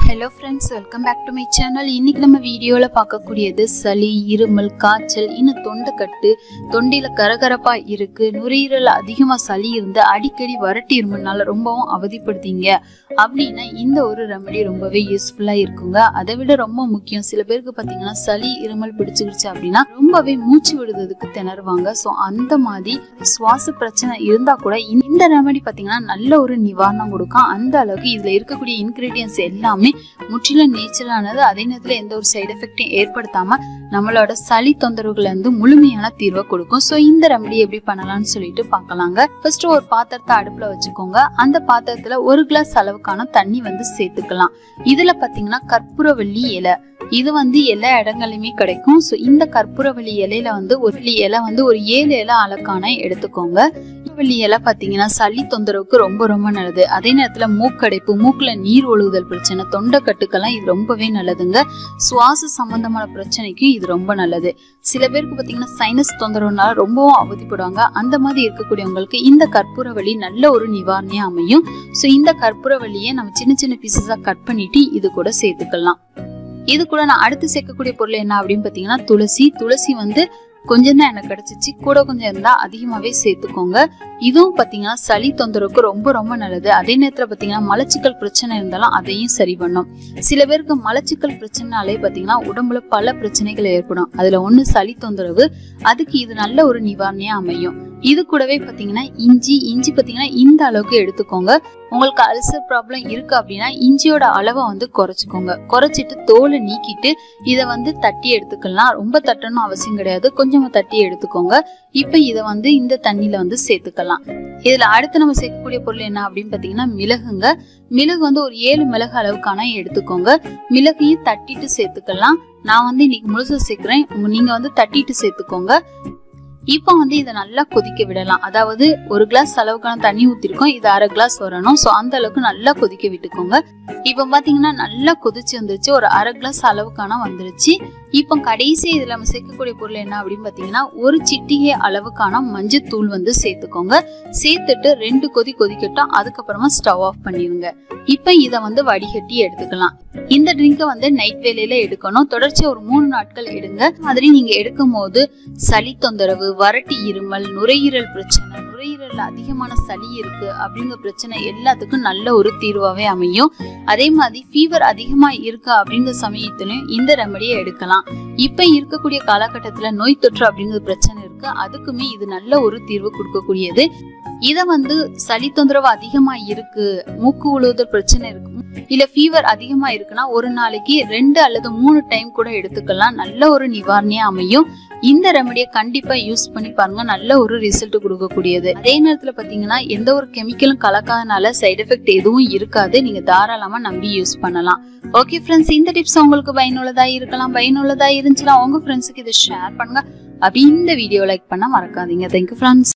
hello friends welcome back to my channel இன்னைக்கு நம்ம வீடியோவில் பார்க்கக்கூடியது சளி இருமல் காய்ச்சல் இன்னும் தொண்டைக்கட்டு தொண்டையில் கரகரப்பா இருக்கு நுரையீரல் அதிகமாக சளி இருந்து அடிக்கடி வறட்டி இருமல்னால ரொம்பவும் அவதிப்படுத்தீங்க அப்படின்னா இந்த ஒரு ரெமெடி ரொம்பவே யூஸ்ஃபுல்லாக இருக்குங்க அதை விட ரொம்ப முக்கியம் சில பேருக்கு பார்த்தீங்கன்னா சளி இருமல் பிடிச்சிக்கிடுச்சு அப்படின்னா ரொம்பவே மூச்சு விடுறதுக்கு திணறுவாங்க ஸோ அந்த மாதிரி சுவாச பிரச்சனை இருந்தா கூட இந்த ரெமெடி பார்த்தீங்கன்னா நல்ல ஒரு நிவாரணம் கொடுக்கும் அந்த அளவுக்கு இதுல இருக்கக்கூடிய இன்கிரீடியன்ஸ் எல்லாமே முற்றிலும் நேச்சுரலானது அதே நேரத்தில் எந்த ஒரு சைடு எஃபெக்டையும் ஏற்படுத்தாம நம்மளோட சளி தொந்தரவுகள்ல இருந்து முழுமையான தீர்வை கொடுக்கும் ஸோ இந்த ரெமெடி எப்படி பண்ணலாம்னு சொல்லிட்டு பார்க்கலாங்க ஃபர்ஸ்ட் ஒரு பாத்திரத்தை அடுப்புல வச்சுக்கோங்க அந்த பாத்திரத்துல ஒரு கிளாஸ் அளவுக்கான தண்ணி வந்து சேர்த்துக்கலாம் இதுல பாத்தீங்கன்னா கற்பூரவள்ளி இலை இது வந்து எல்லா இடங்கள்லயுமே கிடைக்கும் ஸோ இந்த கற்பூரவள்ளி இலையில வந்து ஒரு இலை வந்து ஒரு ஏழு இலை அளக்கான எடுத்துக்கோங்க கற்பூரவள்ளி இலை பாத்தீங்கன்னா சளி தொந்தரவுக்கு ரொம்ப ரொம்ப நல்லது அதே நேரத்துல மூக்கடைப்பு மூக்குல நீர் ஒழுகுதல் பிரச்சனை தொண்டை கட்டுக்கெல்லாம் இது ரொம்பவே நல்லதுங்க சுவாச சம்பந்தமான பிரச்சனைக்கும் இது ரொம்ப நல்லது சில பேருக்கு பாத்தீங்கன்னா சைனஸ் தொந்தரவுனால ரொம்பவும் அவதிப்படுவாங்க அந்த மாதிரி இருக்கக்கூடியவங்களுக்கு இந்த கற்பூரவள்ளி நல்ல ஒரு நிவாரணியா அமையும் ஸோ இந்த கற்பூரவள்ளியை நம்ம சின்ன சின்ன பீசஸா கட் பண்ணிட்டு இது கூட சேர்த்துக்கலாம் இது கூட நான் அடுத்து சேர்க்கக்கூடிய பொருள் என்ன அப்படின்னு பாத்தீங்கன்னா துளசி துளசி வந்து கொஞ்சம் தான் எனக்கு கிடைச்சிச்சு கூட கொஞ்சம் இருந்தா அதிகமாவே சேர்த்துக்கோங்க இதுவும் பாத்தீங்கன்னா சளி தொந்தரவுக்கு ரொம்ப ரொம்ப நல்லது அதே நேரத்துல பாத்தீங்கன்னா மலச்சிக்கல் பிரச்சனை இருந்தாலும் அதையும் சரி பண்ணும் சில பேருக்கு மலச்சிக்கல் பிரச்சனைனாலே பாத்தீங்கன்னா உடம்புல பல பிரச்சனைகள் ஏற்படும் அதுல ஒண்ணு சளி தொந்தரவு அதுக்கு இது நல்ல ஒரு நிவாரணியா அமையும் இது கூடவே பாத்தீங்கன்னா இஞ்சி இஞ்சி பாத்தீங்கன்னா இந்த அளவுக்கு எடுத்துக்கோங்க உங்களுக்கு அல்சர் ப்ராப்ளம் இருக்கு அப்படின்னா இஞ்சியோட அளவை வந்து குறைச்சிக்கோங்க குறைச்சிட்டு தோலை நீக்கிட்டு இதை வந்து தட்டி எடுத்துக்கலாம் ரொம்ப தட்டணும் அவசியம் கிடையாது கொஞ்சமா தட்டி எடுத்துக்கோங்க இப்ப இதை வந்து இந்த தண்ணியில வந்து சேர்த்துக்கலாம் இதுல அடுத்து நம்ம சேர்க்கக்கூடிய பொருள் என்ன அப்படின்னு பாத்தீங்கன்னா மிளகுங்க மிளகு வந்து ஒரு ஏழு மிளகு அளவுக்கான எடுத்துக்கோங்க மிளகையும் தட்டிட்டு சேர்த்துக்கலாம் நான் வந்து இன்னைக்கு முழுசா சேர்க்கிறேன் நீங்க வந்து தட்டிட்டு சேர்த்துக்கோங்க இப்போ வந்து இதை நல்லா கொதிக்க விடலாம் அதாவது ஒரு கிளாஸ் அளவுக்கான தண்ணி ஊத்திருக்கோம் இது அரை கிளாஸ் வரணும் ஸோ அந்த அளவுக்கு நல்லா கொதிக்க விட்டுக்கோங்க இப்போ பாத்தீங்கன்னா நல்லா கொதிச்சு வந்துருச்சு ஒரு அரை கிளாஸ் அளவுக்கான வந்துருச்சு இப்போ கடைசி இதுல நம்ம சேர்க்கக்கூடிய பொருள் என்ன அப்படின்னு பாத்தீங்கன்னா ஒரு சிட்டிகை அளவுக்கான மஞ்சள் தூள் வந்து சேர்த்துக்கோங்க சேர்த்துட்டு ரெண்டு கொதி கொதிக்கட்டும் அதுக்கப்புறமா ஸ்டவ் ஆஃப் பண்ணிருங்க இப்போ இதை வந்து வடிகட்டி எடுத்துக்கலாம் இந்த ட்ரிங்கை வந்து நைட் வேலையில எடுக்கணும் தொடர்ச்சியா ஒரு மூணு நாட்கள் எடுங்க மாதிரி நீங்க எடுக்கும் போது சளி தொந்தரவு வறட்டி இருமல் நுரையீரல் பிரச்சனை நுரையீரல்ல அதிகமான சளி இருக்கு அப்படிங்கிற பிரச்சனை எல்லாத்துக்கும் நல்ல ஒரு தீர்வாவே அமையும் அதே மாதிரி ஃபீவர் அதிகமா இருக்கு அப்படிங்கிற சமயத்திலும் இந்த ரெமடியை எடுக்கலாம் இப்ப இருக்கக்கூடிய காலகட்டத்துல நோய் தொற்று அப்படிங்கிற பிரச்சனை இருக்கு அதுக்குமே இது நல்ல ஒரு தீர்வு கொடுக்கக்கூடியது இத வந்து சளி தொந்தரவு அதிகமா இருக்கு மூக்கு உழுவுதல் பிரச்சனை இருக்கு இல்ல ஃபீவர் அதிகமா இருக்குன்னா ஒரு நாளைக்கு ரெண்டு அல்லது மூணு டைம் கூட எடுத்துக்கலாம் நல்ல ஒரு நிவாரணியா அமையும் இந்த ரெமடியை கண்டிப்பா யூஸ் பண்ணி பாருங்க நல்ல ஒரு ரிசல்ட் கொடுக்கக்கூடியது அதே நேரத்துல பாத்தீங்கன்னா எந்த ஒரு கெமிக்கலும் கலக்காதனால சைடு எஃபெக்ட் எதுவும் இருக்காது நீங்க தாராளமா நம்பி யூஸ் பண்ணலாம் ஓகே ஃப்ரெண்ட்ஸ் இந்த டிப்ஸ் உங்களுக்கு பயனுள்ளதா இருக்கலாம் பயனுள்ளதா இருந்துச்சுன்னா உங்க ஃப்ரெண்ட்ஸுக்கு இதை ஷேர் பண்ணுங்க அப்படி இந்த வீடியோ லைக் பண்ண மறக்காதீங்க தேங்க்யூ ஃப்ரெண்ட்ஸ்